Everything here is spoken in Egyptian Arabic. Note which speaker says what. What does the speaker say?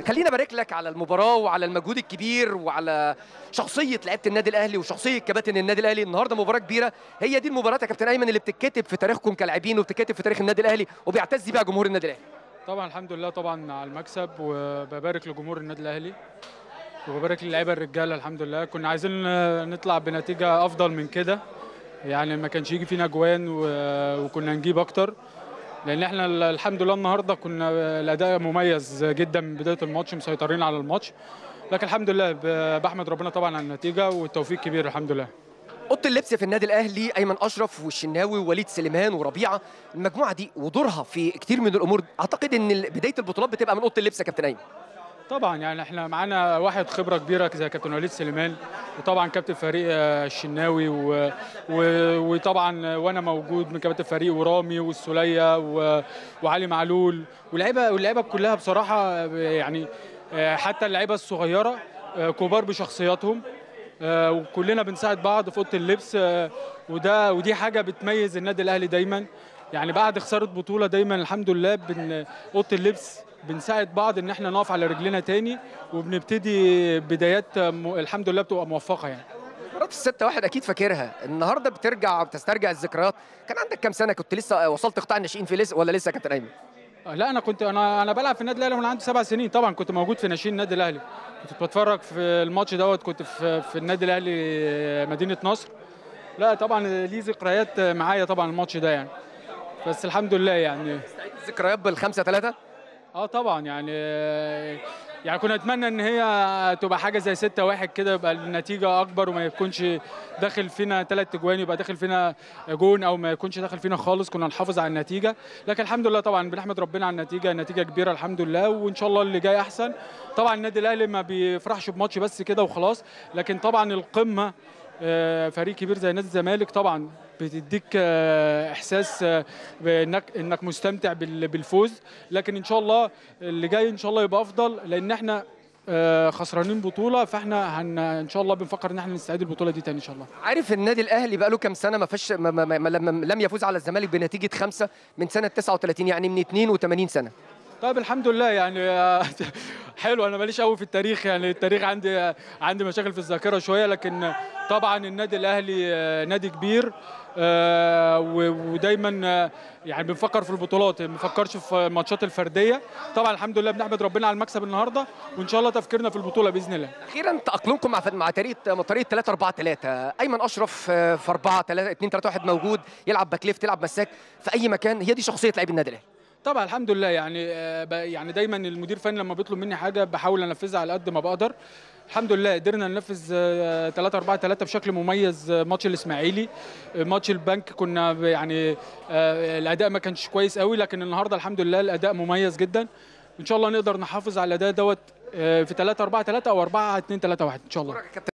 Speaker 1: خلينا ابارك لك على المباراه وعلى المجهود الكبير وعلى شخصيه لعيبه النادي الاهلي وشخصيه كباتن النادي الاهلي النهارده مباراه كبيره هي دي المباراه يا كابتن ايمن اللي بتتكتب في تاريخكم كلاعبين وبتتكتب في تاريخ النادي الاهلي وبيعتز بيها جمهور النادي الاهلي
Speaker 2: طبعا الحمد لله طبعا على المكسب وببارك لجمهور النادي الاهلي وببارك للعيبه الرجاله الحمد لله كنا عايزين نطلع بنتيجه افضل من كده يعني ما كانش يجي فينا جوان و- وكنا نجيب اكتر لان احنا ال- الحمد لله النهارده كنا الاداء مميز جدا من بدايه الماتش مسيطرين على الماتش لكن الحمد لله ب- بحمد ربنا طبعا على النتيجه والتوفيق كبير الحمد لله
Speaker 1: اوضه اللبس في النادي الاهلي ايمن اشرف والشناوي ووليد سليمان وربيعه المجموعه دي ودورها في كتير من الامور اعتقد ان بدايه البطولات بتبقى من اوضه اللبس يا كابتن ايمن
Speaker 2: طبعا يعني احنا معانا واحد خبره كبيره زي كابتن وليد سليمان وطبعا كابتن فريق آه، الشناوي و... و... وطبعا وانا موجود من كابتن فريق ورامي والسوليه و... وعلي معلول واللعيبه واللعيبه كلها بصراحه آه، يعني آه، حتى اللعيبه الصغيره آه، كبار بشخصياتهم آه، وكلنا بنساعد بعض في اوضه اللبس آه، وده ودي حاجه بتميز النادي الاهلي دايما يعني بعد خساره بطوله دايما الحمد لله بن اوضه اللبس بنساعد بعض ان احنا نقف على رجلنا تاني وبنبتدي بدايات م... الحمد لله بتبقى موفقه يعني
Speaker 1: مباراه الستة واحد اكيد فاكرها النهارده بترجع بتسترجع الذكريات كان عندك كام سنه كنت لسه وصلت قطاع الناشئين في لسه ولا لسه يا كابتن ايمن
Speaker 2: آه، لا انا كنت انا انا بلعب في النادي الاهلي وانا عندي سبع سنين طبعا كنت موجود في ناشئين النادي الاهلي كنت بتفرج في الماتش دوت كنت في في النادي الاهلي آه، مدينه نصر لا طبعا ليه ذكريات معايا طبعا الماتش ده يعني بس الحمد لله يعني
Speaker 1: ذكريات بالخمسة ثلاثة
Speaker 2: اه طبعا يعني يعني كنا نتمنى ان هي تبقى حاجه زي 6 واحد كده يبقى النتيجه اكبر وما يكونش داخل فينا ثلاث اجوان يبقى داخل فينا جون او ما يكونش داخل فينا خالص كنا نحافظ على النتيجه لكن الحمد لله طبعا بنحمد ربنا على النتيجه نتيجه كبيره الحمد لله وان شاء الله اللي جاي احسن طبعا النادي الاهلي ما بيفرحش بماتش بس كده وخلاص لكن طبعا القمه آه، فريق كبير زي نادي الزمالك طبعا بتديك آه، احساس آه، بانك انك مستمتع بال- بالفوز لكن ان شاء الله اللي جاي ان شاء الله يبقى افضل لان احنا آه، خسرانين بطوله فاحنا هن ان شاء الله بنفكر ان احنا نستعيد البطوله دي تاني ان شاء الله
Speaker 1: عارف النادي الاهلي بقى له كام سنه ما فيش ما ما ما لم, لم يفوز على الزمالك بنتيجه خمسة من سنه 39 يعني من 82 سنه
Speaker 2: طيب الحمد لله يعني آه، حلو انا ماليش قوي في التاريخ يعني التاريخ عندي آه، عندي مشاكل في الذاكره شويه لكن آه، طبعا النادي الاهلي آه، نادي كبير آه، و- ودايما آه، يعني بنفكر في البطولات ما بنفكرش في الماتشات الفرديه طبعا الحمد لله بنحمد ربنا على المكسب النهارده وان شاء الله تفكيرنا في البطوله باذن الله
Speaker 1: اخيرا تاقلمكم مع مع طريقه طريقه 3 4 3 ايمن اشرف آه، في 4 3 2 3 1 موجود يلعب باك ليفت يلعب مساك في اي مكان هي دي شخصيه لعيب النادي الاهلي
Speaker 2: طبعا الحمد لله يعني آه، ب- يعني دايما المدير الفني لما بيطلب مني حاجه بحاول انفذها على قد ما بقدر الحمد لله قدرنا ننفذ 3 4 3 بشكل مميز آه، ماتش الاسماعيلي آه، ماتش البنك كنا ب- يعني آه، الاداء ما كانش كويس قوي لكن النهارده الحمد لله الاداء مميز جدا ان شاء الله نقدر نحافظ على الاداء دوت آه، في 3 4 3 او 4 2 3 1 ان شاء الله
Speaker 1: كابتن